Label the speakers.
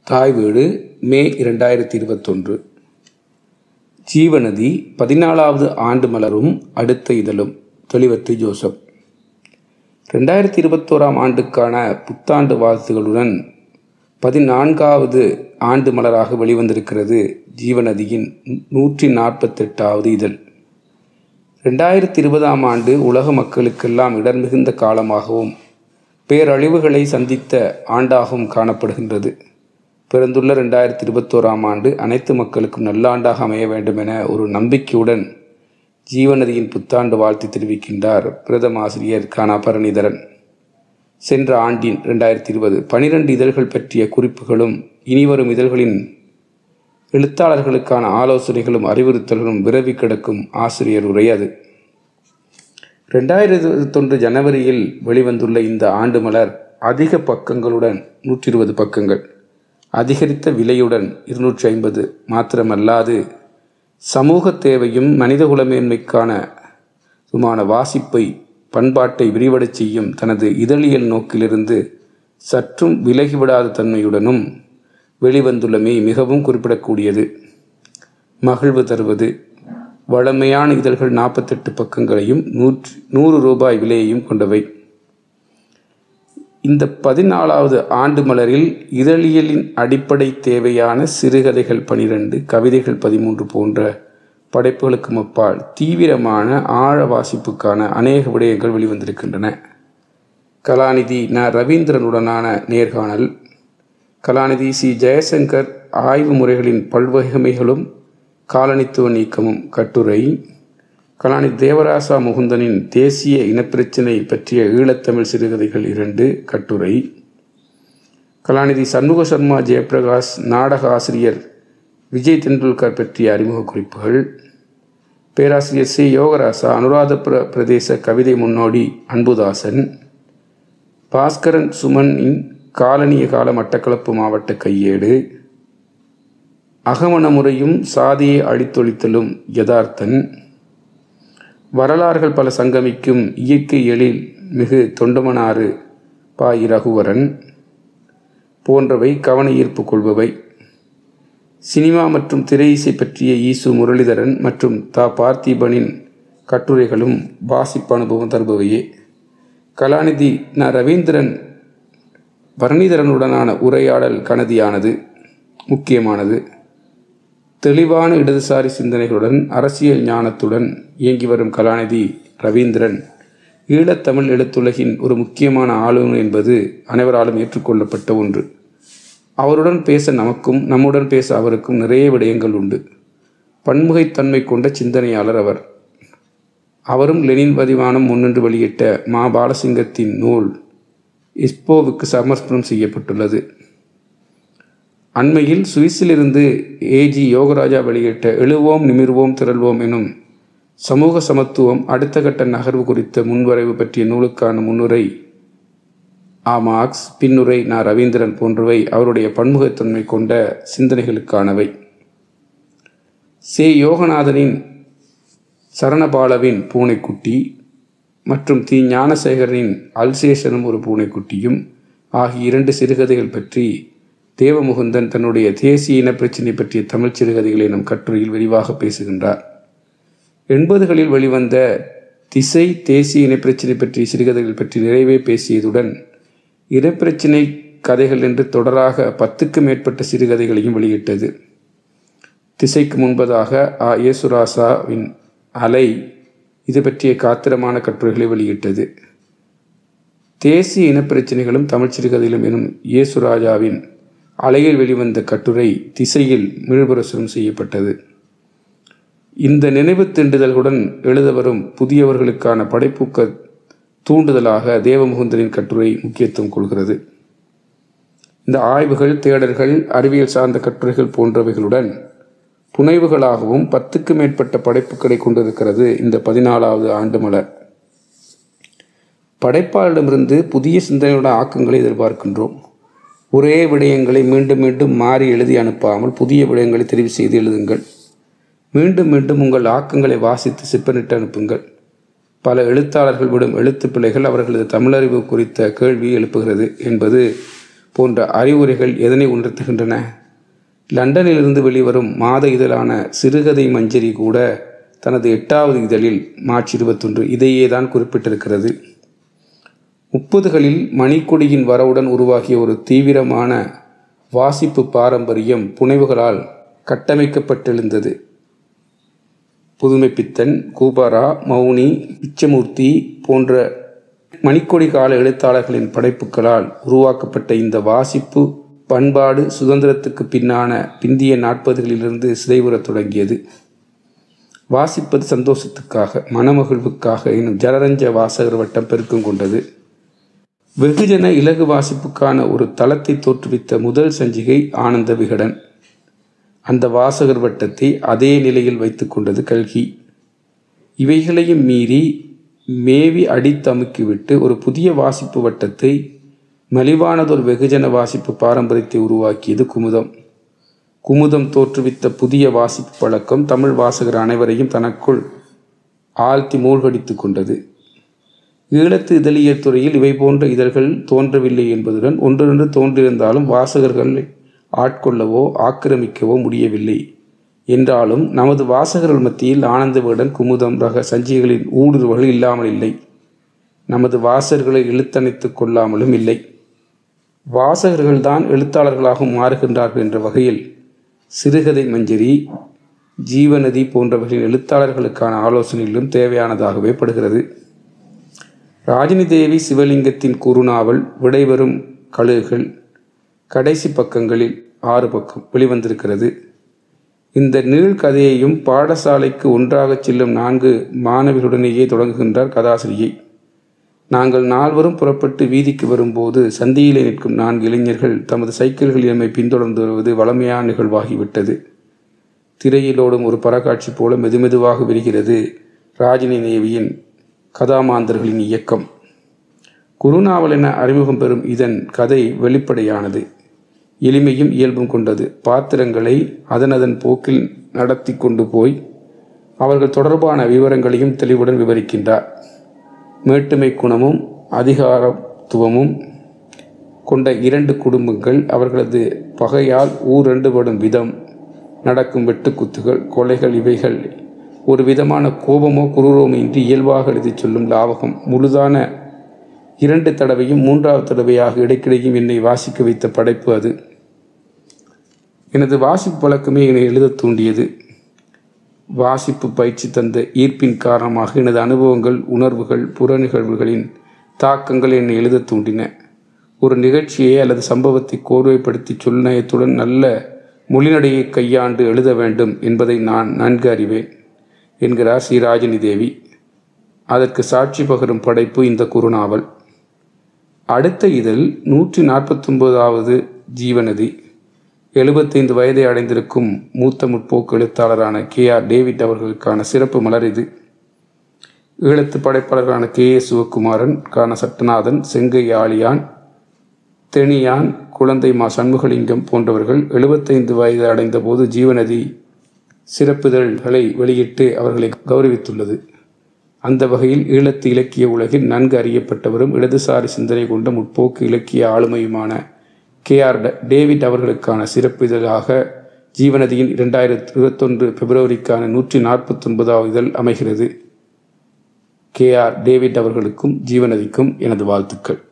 Speaker 1: தாய் வீடு மே இரண்டாயிரத்தி இருபத்தொன்று ஜீவநதி பதினாலாவது ஆண்டு மலரும் அடுத்த இதழும் தெளிவத்து ஜோசப் ரெண்டாயிரத்தி இருபத்தோராம் ஆண்டுக்கான புத்தாண்டு வாழ்த்துகளுடன் பதினான்காவது ஆண்டு மலராக வெளிவந்திருக்கிறது ஜீவநதியின் நூற்றி நாற்பத்தெட்டாவது இதழ் ரெண்டாயிரத்தி இருபதாம் ஆண்டு உலக மக்களுக்கெல்லாம் இடர் மிகுந்த காலமாகவும் பேரழிவுகளை சந்தித்த ஆண்டாகவும் காணப்படுகின்றது பிறந்துள்ள ரெண்டாயிரத்தி இருபத்தோராம் ஆண்டு அனைத்து மக்களுக்கும் நல்லாண்டாக அமைய வேண்டும் என ஒரு நம்பிக்கையுடன் ஜீவநதியின் புத்தாண்டு வாழ்த்து தெரிவிக்கின்றார் பிரதம ஆசிரியர் கானா பரணிதரன் சென்ற ஆண்டின் ரெண்டாயிரத்தி இருபது பனிரெண்டு இதழ்கள் பற்றிய குறிப்புகளும் இனிவரும் இதழ்களின் எழுத்தாளர்களுக்கான ஆலோசனைகளும் அறிவுறுத்தல்களும் விரவி கிடக்கும் ஆசிரியர் உரை அது ரெண்டாயிரத்தி இருபத்தொன்று ஜனவரியில் வெளிவந்துள்ள இந்த ஆண்டு மலர் அதிக பக்கங்களுடன் நூற்றி இருபது பக்கங்கள் அதிகரித்த விலையுடன் இருநூற்றி ஐம்பது மாத்திரமல்லாது சமூக தேவையும் மனிதகுல மேன்மைக்கான சுமான வாசிப்பை பண்பாட்டை விரிவடச் செய்யும் தனது இதழியல் நோக்கிலிருந்து சற்றும் விலகிவிடாத தன்மையுடனும் வெளிவந்துள்ளமை மிகவும் குறிப்பிடக்கூடியது மகிழ்வு தருவது வழமையான இதழ்கள் நாற்பத்தெட்டு பக்கங்களையும் நூற்றி நூறு ரூபாய் விலையையும் கொண்டவை இந்த பதினாலாவது ஆண்டு மலரில் இதழியலின் அடிப்படை தேவையான சிறுகதைகள் பனிரெண்டு கவிதைகள் பதிமூன்று போன்ற படைப்புகளுக்கு அப்பால் தீவிரமான ஆழ வாசிப்புக்கான அநேக விடயங்கள் வெளிவந்திருக்கின்றன கலாநிதி ந ரவீந்திரனுடனான நேர்காணல் கலாநிதி சி ஜெயசங்கர் ஆய்வு முறைகளின் பல்வகைமைகளும் காலனித்துவ நீக்கமும் கட்டுரை கலாநிதி தேவராசா முகுந்தனின் தேசிய இனப்பிரச்சினை பற்றிய ஈழத்தமிழ் சிறுகதைகள் இரண்டு கட்டுரை கலாநிதி சண்முக சர்மா ஜெயபிரகாஷ் நாடக ஆசிரியர் விஜய் தெண்டுல்கர் பற்றிய அறிமுக குறிப்புகள் பேராசிரியர் சி யோகராசா அனுராதபுர பிரதேச கவிதை முன்னோடி அன்புதாசன் பாஸ்கரன் சுமனின் காலனிய கால மட்டக்களப்பு மாவட்ட கையேடு அகமண முறையும் சாதியை அழித்தொழித்தலும் யதார்த்தன் வரலாறுகள் பல சங்கமிக்கும் இயற்கை எழில் மிகு தொண்டமனாறு பா ரகுவரன் போன்றவை கவன ஈர்ப்பு கொள்பவை சினிமா மற்றும் திரை இசை பற்றிய ஈசு முரளிதரன் மற்றும் தா பார்த்திபனின் கட்டுரைகளும் வாசிப்பு அனுபவம் தருபவையே கலாநிதி ந ரவீந்திரன் பரணிதரனுடனான உரையாடல் கனதியானது முக்கியமானது தெளிவான இடதுசாரி சிந்தனைகளுடன் அரசியல் ஞானத்துடன் இயங்கி வரும் கலாநிதி ரவீந்திரன் ஈழத்தமிழ் எழுத்துலகின் ஒரு முக்கியமான ஆளுநர் என்பது அனைவராலும் ஏற்றுக்கொள்ளப்பட்ட ஒன்று அவருடன் பேச நமக்கும் நம்முடன் பேச அவருக்கும் நிறைய விடயங்கள் உண்டு பன்முகைத்தன்மை கொண்ட சிந்தனையாளர் அவர் அவரும் லெனின் பதிவானம் முன்னின்று வெளியிட்ட மா பாலசிங்கத்தின் நூல் இஸ்போவுக்கு சமர்ப்பணம் செய்யப்பட்டுள்ளது அண்மையில் சுவிஸிலிருந்து ஏஜி யோகராஜா வெளியிட்ட எழுவோம் நிமிர்வோம் திரள்வோம் எனும் சமூக சமத்துவம் அடுத்த கட்ட நகர்வு குறித்த முன்வரைவு பற்றிய நூலுக்கான முன்னுரை ஆமாக்ஸ் பின்னுரை நா ரவீந்திரன் போன்றவை அவருடைய பன்முகத்தன்மை கொண்ட சிந்தனைகளுக்கானவை சே யோகநாதனின் சரணபாலவின் பூனைக்குட்டி மற்றும் தி ஞானசேகரனின் அல்சேஷனும் ஒரு பூனைக்குட்டியும் ஆகிய இரண்டு சிறுகதைகள் பற்றி தேவமுகுந்தன் தன்னுடைய தேசிய இனப்பிரச்சினை பற்றிய தமிழ் சிறுகதைகளை நம் கட்டுரையில் விரிவாக பேசுகின்றார் எண்பதுகளில் வெளிவந்த திசை தேசிய இனப்பிரச்சினை பற்றிய சிறுகதைகள் பற்றி நிறைவே பேசியதுடன் இனப்பிரச்சினை கதைகள் என்று தொடராக பத்துக்கு மேற்பட்ட சிறுகதைகளையும் வெளியிட்டது திசைக்கு முன்பதாக ஆ இயேசுராசாவின் அலை இது பற்றிய காத்திரமான கட்டுரைகளை வெளியிட்டது தேசிய இனப்பிரச்சினைகளும் தமிழ் சிறுகதையிலும் எனும் இயேசுராஜாவின் அலையில் வெளிவந்த கட்டுரை திசையில் மீள்புரசுரம் செய்யப்பட்டது இந்த நினைவு திண்டுதல்களுடன் எழுத வரும் புதியவர்களுக்கான படைப்புக்க தூண்டுதலாக தேவமுகுந்தனின் கட்டுரை முக்கியத்துவம் கொள்கிறது இந்த ஆய்வுகள் தேடல்கள் அறிவியல் சார்ந்த கட்டுரைகள் போன்றவைகளுடன் புனைவுகளாகவும் பத்துக்கு மேற்பட்ட படைப்புகளை கொண்டிருக்கிறது இந்த பதினாலாவது ஆண்டு மலர் படைப்பாளரிடமிருந்து புதிய சிந்தனையோட ஆக்கங்களை எதிர்பார்க்கின்றோம் ஒரே விடயங்களை மீண்டும் மீண்டும் மாறி எழுதி அனுப்பாமல் புதிய விடயங்களை தெரிவு செய்து எழுதுங்கள் மீண்டும் மீண்டும் உங்கள் ஆக்கங்களை வாசித்து சிப்பனிட்டு அனுப்புங்கள் பல எழுத்தாளர்கள் விடும் எழுத்து பிழைகள் அவர்களது தமிழறிவு குறித்த கேள்வியை எழுப்புகிறது என்பது போன்ற அறிவுரைகள் எதனை உணர்த்துகின்றன லண்டனிலிருந்து வெளிவரும் மாத இதழான சிறுகதை மஞ்சரி கூட தனது எட்டாவது இதழில் மார்ச் இருபத்தொன்று இதையே தான் குறிப்பிட்டிருக்கிறது முப்பதுகளில் மணிக்கொடியின் வரவுடன் உருவாகிய ஒரு தீவிரமான வாசிப்பு பாரம்பரியம் புனைவுகளால் கட்டமைக்கப்பட்டெழுந்தது புதுமைப்பித்தன் கூபாரா மௌனி பிச்சமூர்த்தி போன்ற மணிக்கொடி கால எழுத்தாளர்களின் படைப்புகளால் உருவாக்கப்பட்ட இந்த வாசிப்பு பண்பாடு சுதந்திரத்துக்கு பின்னான பிந்திய நாற்பதுகளிலிருந்து சிதைவுறத் தொடங்கியது வாசிப்பது சந்தோஷத்துக்காக மனமகிழ்வுக்காக எனும் ஜனரஞ்ச வாசகர் வட்டம் பெருக்கம் கொண்டது வெகுஜன இலகு வாசிப்புக்கான ஒரு தளத்தை தோற்றுவித்த முதல் சஞ்சிகை ஆனந்த விகடன் அந்த வாசகர் வட்டத்தை அதே நிலையில் வைத்து கொண்டது கல்கி இவைகளையும் மீறி மேவி அடித்தமுக்கிவிட்டு ஒரு புதிய வாசிப்பு வட்டத்தை மலிவானதொரு வெகுஜன வாசிப்பு பாரம்பரியத்தை உருவாக்கியது குமுதம் குமுதம் தோற்றுவித்த புதிய வாசிப்பு பழக்கம் தமிழ் வாசகர் அனைவரையும் தனக்குள் ஆழ்த்தி மூழ்கடித்து கொண்டது ஈழத்து இதழியல் துறையில் இவை போன்ற இதழ்கள் தோன்றவில்லை என்பதுடன் ஒன்றொன்று தோன்றியிருந்தாலும் வாசகர்களை ஆட்கொள்ளவோ ஆக்கிரமிக்கவோ முடியவில்லை என்றாலும் நமது வாசகர்கள் மத்தியில் ஆனந்த விகடன் குமுதம் ரக சஞ்சிகைகளின் ஊடுருவல்கள் இல்லாமல் இல்லை நமது வாசகர்களை இழுத்தணைத்துக் கொள்ளாமலும் இல்லை வாசகர்கள்தான் எழுத்தாளர்களாக மாறுகின்றார்கள் என்ற வகையில் சிறுகதை மஞ்சரி ஜீவநதி போன்றவர்களின் எழுத்தாளர்களுக்கான ஆலோசனைகளும் தேவையானதாகவே படுகிறது ராஜினி தேவி சிவலிங்கத்தின் குறுநாவல் விடைபெறும் கழுகுகள் கடைசி பக்கங்களில் ஆறு பக்கம் வெளிவந்திருக்கிறது இந்த நீள் கதையையும் பாடசாலைக்கு ஒன்றாகச் செல்லும் நான்கு மாணவிகளுடனேயே தொடங்குகின்றார் கதாசிரியை நாங்கள் நால்வரும் புறப்பட்டு வீதிக்கு வரும்போது சந்தியிலே நிற்கும் நான்கு இளைஞர்கள் தமது சைக்கிள்களில் எம்மை பின்தொடர்ந்து வருவது வளமையான நிகழ்வாகிவிட்டது திரையிலோடும் ஒரு பறக்காட்சி போல மெதுமெதுவாக விரிகிறது ராஜினி தேவியின் கதாமாந்தர்களின் இயக்கம் குருநாவல் என அறிமுகம் பெறும் இதன் கதை வெளிப்படையானது எளிமையும் இயல்பும் கொண்டது பாத்திரங்களை அதன் அதன் போக்கில் நடத்தி கொண்டு போய் அவர்கள் தொடர்பான விவரங்களையும் தெளிவுடன் விவரிக்கின்றார் மேட்டுமை குணமும் அதிகாரத்துவமும் கொண்ட இரண்டு குடும்பங்கள் அவர்களது பகையால் ஊரண்டுபடும் விதம் நடக்கும் வெட்டுக்குத்துகள் கொலைகள் இவைகள் ஒரு விதமான கோபமோ குரூரமோ இன்றி இயல்பாக எழுதிச் சொல்லும் லாவகம் முழுதான இரண்டு தடவையும் மூன்றாவது தடவையாக இடைக்கிடையும் என்னை வாசிக்க வைத்த படைப்பு அது எனது வாசிப்பு பழக்கமே என்னை எழுதத் தூண்டியது வாசிப்பு பயிற்சி தந்த ஈர்ப்பின் காரணமாக எனது அனுபவங்கள் உணர்வுகள் புற நிகழ்வுகளின் தாக்கங்கள் என்னை எழுதத் தூண்டின ஒரு நிகழ்ச்சியை அல்லது சம்பவத்தை கோர்வைப்படுத்தி சொல்நயத்துடன் நல்ல மொழிநடையை கையாண்டு எழுத வேண்டும் என்பதை நான் நன்கு அறிவேன் என்கிறார் ஸ்ரீ ராஜினி தேவி அதற்கு சாட்சி பகரும் படைப்பு இந்த குறுநாவல் அடுத்த இதழ் நூற்றி நாற்பத்தொன்பதாவது ஜீவநதி எழுபத்தைந்து வயதை அடைந்திருக்கும் மூத்த முற்போக்கு எழுத்தாளரான கே ஆர் டேவிட் அவர்களுக்கான சிறப்பு மலர் இது ஈழத்து படைப்பாளர்களான கே ஏ சிவகுமாரன் கான சட்டநாதன் செங்கை ஆலியான் தெனியான் குழந்தை மா சண்முகலிங்கம் போன்றவர்கள் எழுபத்தைந்து வயது அடைந்த போது ஜீவநதி சிறப்பிதழ்களை வெளியிட்டு அவர்களை கௌரவித்துள்ளது அந்த வகையில் ஈழத்து இலக்கிய உலகில் நன்கு அறியப்பட்டவரும் இடதுசாரி சிந்தனை கொண்ட முற்போக்கு இலக்கிய ஆளுமையுமான கே ஆர் டேவிட் அவர்களுக்கான சிறப்பு இதழாக ஜீவநதியின் இரண்டாயிரத்தி இருபத்தொன்று பிப்ரவரிக்கான நூற்றி நாற்பத்தொன்பதாவது இதழ் அமைகிறது கே ஆர் டேவிட் அவர்களுக்கும் ஜீவநதிக்கும் எனது வாழ்த்துக்கள்